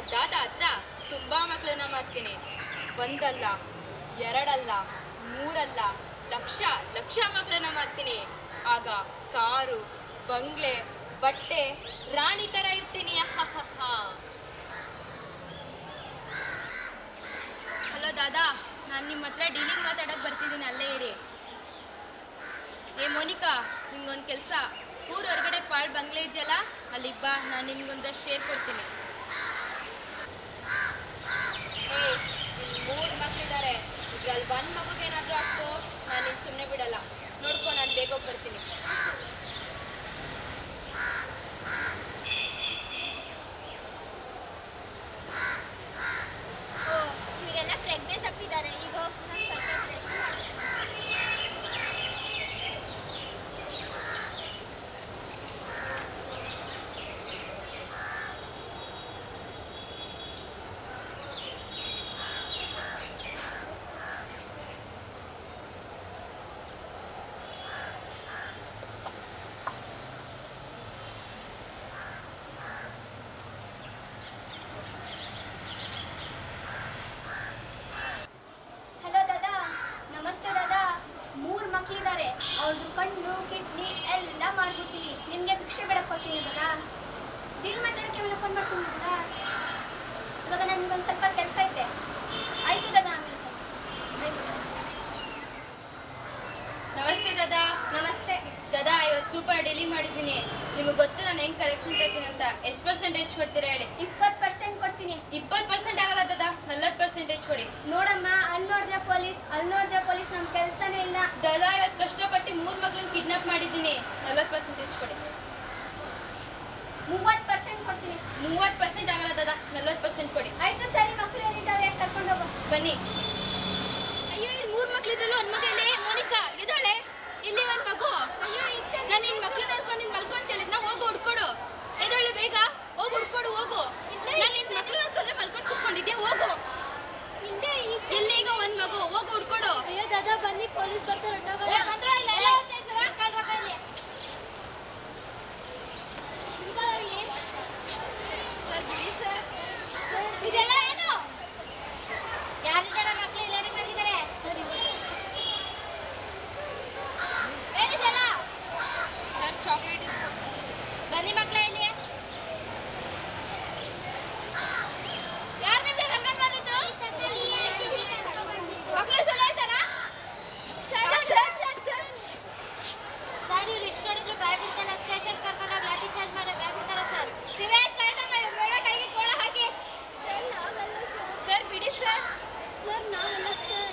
ದಾದ ಹತ್ರ ತುಂಬಾ ಮಕ್ಕಳನ್ನ ಮಾರ್ತೀನಿ ಒಂದಲ್ಲ ಎರಡಲ್ಲ ಮೂರಲ್ಲ ಲಕ್ಷ ಲಕ್ಷ ಮಕ್ಕಳನ್ನ ಮಾರ್ತೀನಿ ಆಗ ಕಾರು ಬಂಗ್ಲೆ ಬಟ್ಟೆ ರಾಣಿ ತರ ಇರ್ತೀನಿ ಹಲೋ ದಾದಾ ನಾನು ನಿಮ್ಮ ಹತ್ರ ಡೀಲಿಂಗ್ ಮಾತಾಡಕ್ ಬರ್ತಿದ್ದೀನಿ ಅಲ್ಲೇ ಇರಿ ಏ ಮೋನಿಕಾ ನಿಂಗೊಂದು ಕೆಲಸ ಊರ್ ಹೊರಗಡೆ ಪಾಳ್ ಬಂಗ್ಲೆ ಇದೆಯಲ್ಲ ಅಲ್ಲಿ ಬಾ ನಾನು ನಿನ್ಗೊಂದಷ್ಟು ಶೇರ್ ಕೊಡ್ತೀನಿ ಏ ಇಲ್ಲಿ ಮೂರು ಮಕ್ಕಳಿದ್ದಾರೆ ಇದ್ರಲ್ಲಿ ಒಂದು ಮಗುಗೇನಾದ್ರೂ ಆಗ್ತೋ ನಾನು ನಿನ್ ಸುಮ್ಮನೆ ಬಿಡಲ್ಲ ನೋಡ್ಕೊ ನಾನು ಬೇಗ ಹೋಗಿ ಬರ್ತೀನಿ ಓ ಇವರೆಲ್ಲ ಪ್ರೆಗ್ನೆಂಟ್ ಆಗ್ತಿದ್ದಾರೆ ಈಗ ನಾನು ಸ್ವಲ್ಪ ರೆಸ್ಟ್ ಮಾಡ್ತೀನಿ ಹಲೋ ದಾದಾ ನಮಸ್ತೆ ದಾದಾ ಮೂರು ಮಕ್ಕಳಿದ್ದಾರೆ ಅವ್ರದ್ದು ಕಣ್ಣು ಕಿಡ್ನಿ ಎಲ್ಲ ಮಾರ್ಬಿಡ್ತೀನಿ ನಿಮಗೆ ಭಿಕ್ಷೆ ಬೇಡಕ್ಕೆ ಕೊಡ್ತೀನಿ ದಾದಾ ಡೀಲ್ ಮಾತಾಡೋಕ್ಕೆ ಆಮೇಲೆ ಫೋನ್ ಮಾಡ್ತೀನಿ ದಾದಾ ಇವಾಗ ನನಗೊಂದು ಸ್ವಲ್ಪ ಕೆಲಸ ಐತೆ ಆಯ್ತು ದಾದಾ ಆಮೇಲೆ phone. ಆಯ್ತು ದಾದಾ. ನಮಸ್ತೆ ದಾದಾ ನಮಸ್ತೆ ದಾದಾ ಇವತ್ತು ಸೂಪರ್ ಡೀಲಿಂಗ್ ಮಾಡಿದ್ದೀನಿ ನಿಮಗೆ ಗೊತ್ತು ನಾನು ಹೆಂಗ್ ಕರೆಕ್ಷನ್ ತರ್ತೀನಿ ಅಂತ ಎಷ್ಟು ಪರ್ಸೆಂಟೇಜ್ ಕೊಡ್ತೀರಾ ಹೇಳಿ ಇಪ್ಪತ್ತು ಪರ್ಸೆಂಟ್ ಕೊಡ್ತೀನಿ ಇಪ್ಪತ್ತು ಪರ್ಸೆಂಟ್ ಆಗಲ್ಲ ದಾದಾ ನಲ್ವತ್ತು ಪರ್ಸೆಂಟೇಜ್ ಕೊಡಿ ನೋಡಮ್ಮ ಅಲ್ಲಿ ನೋಡಿದೆ ಪೊಲೀಸ್ ಅಲ್ಲಿ ನೋಡಿದೆ ಪೊಲೀಸ್ ನಮ್ಮ ಕೆಲಸನೇ ಇಲ್ಲ ದಾದಾ ಇವತ್ತು ಕಷ್ಟಪಟ್ಟು ಮೂರು ಮಕ್ಕಳನ್ನ ಕಿಡ್ನಾಪ್ ಮಾಡಿದ್ದೀನಿ ನಲ್ವತ್ತು ಪರ್ಸೆಂಟೇಜ್ ಕೊಡಿ ಮೂವತ್ತು ಪರ್ಸೆಂಟ್ ಕೊಡ್ತೀನಿ ಮೂವತ್ತು ಪರ್ಸೆಂಟ್ ಆಗಲ್ಲ ದಾದಾ ನಲ್ವತ್ತು ಪರ್ಸೆಂಟ್ ಕೊಡಿ ಆಯ್ತು ಸರಿ ಮಕ್ಕಳು ಏನಿದ್ದಾರೆ ಕರ್ಕೊಂಡು ಹೋಗು ಬನ್ನಿ ಅಯ್ಯೋ ಇಲ್ಲಿ ಮೂರು ಮಕ್ಳಿದ್ರಲ್ಲ ಒಂದು ಮಗ ಇಲ್ಲಿ ಮೋನಿಕಾ ಎದ್ದಾಳೆ ಇಲ್ಲಿ ಒಂದು ಮಗು ಅಯ್ಯೋ ನಾನು ನಿನ್ನ ಮಕ್ಳು ನೋಡ್ಕೊಂಡು ನಿನ್ನ ಮಲ್ಕೊ ಅಂತ ಹೇಳಿದ್ನ ಹೋಗು ಹುಡ್ಕೊಡು ಎದ್ದಾಳೆ ಬೇಗ ಹೋಗು ಹುಡ್ಕೊಡು ಹೋಗು ನಾನು ನಿನ್ನ ಮಕ್ಳು ನೋಡ್ಕೊಂಡ್ರೆ ಮಲ್ಕೊಂಡು ಕುತ್ಕೊಂಡಿದ್ದೆ ಹೋಗು ಇಲ್ಲೇ ಇಲ್ಲಿ ಈಗ ಒಂದು ಮಗು ಹೋಗು ಹುಡ್ಕೊಡು ಅಯ್ಯೋ ದಾದಾ ಬನ್ನಿ ಪೊಲೀಸ್ ಬರ್ತಾರೆ ಸರ್ ಬಿಡಿ ಸರ್ ಇದೆಲ್ಲ ಏನು ಯಾರಿದ್ದಾರೆ ಮಕ್ಕಳು ಇಲ್ಲೇನೆ ಬಂದಿದ್ದಾರೆ ಏನಿದೆಲ್ಲ ಸರ್ ಚಾಕ್ಲೇಟ್ ಬನ್ನಿ ಮಕ್ಕಳೇ ಇಲ್ಲಿ ಯಾರು ನಿಮ್ಗೆ ಕರ್ಕೊಂಡು ಬಂದಿದ್ದು ಮಕ್ಕಳು ಸಲ ಆಯ್ತಾರಾ sir sir sir sir sir ಇವ್ರು ಇಷ್ಟು ನೋಡಿದ್ರು ಭಯ ಬಿಡ್ತಾರ ಸ್ಟೇಷನ್ ಕರ್ಕೊಂಡೋಗಿ ಲಾಠಿ ಚಾರ್ಜ್ ಮಾಡಿ ಭಯ ಬಿಡ್ತಾರ ಸರ್ ನೀವೇ ಕರೆಕ್ಟಾಗಿ ಬೇಡ ಕೈಗೆ ಕೋಳ ಹಾಕಿ ಸರ್ ನಾವಲ್ಲ ಸರ್ ಸರ್ ಬಿಡಿ ಸರ್ ಸರ್ ನಾವಲ್ಲ ಸರ್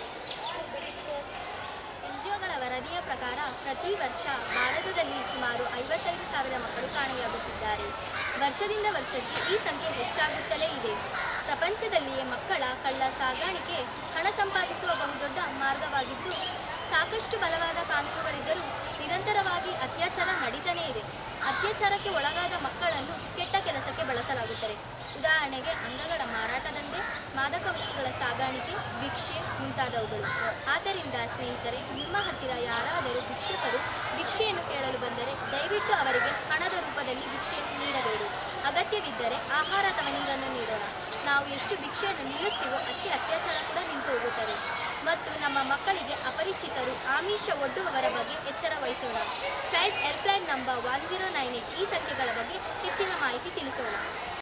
ಎನ್ಜಿಒಗಳ ವರದಿಯ ಪ್ರಕಾರ ಪ್ರತಿ ವರ್ಷ ಭಾರತದಲ್ಲಿ ಸುಮಾರು ಐವತ್ತೈದು ಸಾವಿರ ಮಕ್ಕಳು ಕಾಣೆಯಾಗುತ್ತಿದ್ದಾರೆ ವರ್ಷದಿಂದ ವರ್ಷಕ್ಕೆ ಈ ಸಂಖ್ಯೆ ಹೆಚ್ಚಾಗುತ್ತಲೇ ಇದೆ ಪ್ರಪಂಚದಲ್ಲಿಯೇ ಮಕ್ಕಳ ಕಳ್ಳ ಸಾಗಾಣಿಕೆ ಹಣ ಸಂಪಾದಿಸುವ ಬಹುದೊಡ್ಡ ಮಾರ್ಗವಾಗಿದ್ದು ಸಾಕಷ್ಟು ಬಲವಾದ ಕಾನೂನುಗಳಿದ್ದರೂ ನಿರಂತರವಾಗಿ ಅತ್ಯಾಚಾರ ನಡೀತಾನೇ ಇದೆ ಅತ್ಯಾಚಾರಕ್ಕೆ ಒಳಗಾದ ಮಕ್ಕಳನ್ನು ಕೆಟ್ಟ ಕೆಲಸಕ್ಕೆ ಬಳಸಲಾಗುತ್ತದೆ ಉದಾಹರಣೆಗೆ ಅಂಗಗಳ ಮಾರಾಟದಂತೆ ಮಾದಕ ವಸ್ತುಗಳ ಸಾಗಾಣಿಕೆ ಭಿಕ್ಷೆ ಮುಂತಾದವುಗಳು ಆದ್ದರಿಂದ ಸ್ನೇಹಿತರೆ ನಿಮ್ಮ ಹತ್ತಿರ ಯಾರಾದರೂ ಭಿಕ್ಷಕರು ಭಿಕ್ಷೆಯನ್ನು ಕೇಳಲು ಬಂದರೆ ದಯವಿಟ್ಟು ಅವರಿಗೆ ಹಣದ ರೂಪದಲ್ಲಿ ಭಿಕ್ಷೆಯನ್ನು ನೀಡಬೇಡಿ ಅಗತ್ಯವಿದ್ದರೆ ಆಹಾರ ಅಥವಾ ನೀರನ್ನು ನೀಡೋಣ ನಾವು ಎಷ್ಟು ಭಿಕ್ಷೆಯನ್ನು ನಿಲ್ಲಿಸ್ತೀವೋ ಅಷ್ಟೇ ಅತ್ಯಾಚಾರ ಕೂಡ ನಿಂತು ಹೋಗುತ್ತದೆ ಮತ್ತು ನಮ್ಮ ಮಕ್ಕಳಿಗೆ ಅಪರಿಚಿತರು ಆಮಿಷ ಒಡ್ಡುವವರ ಬಗ್ಗೆ ಎಚ್ಚರ ವಹಿಸೋಣ child helpline number one zero nine eight ಈ ಸಂಖ್ಯೆಗಳ ಬಗ್ಗೆ ಹೆಚ್ಚಿನ ಮಾಹಿತಿ ತಿಳಿಸೋಣ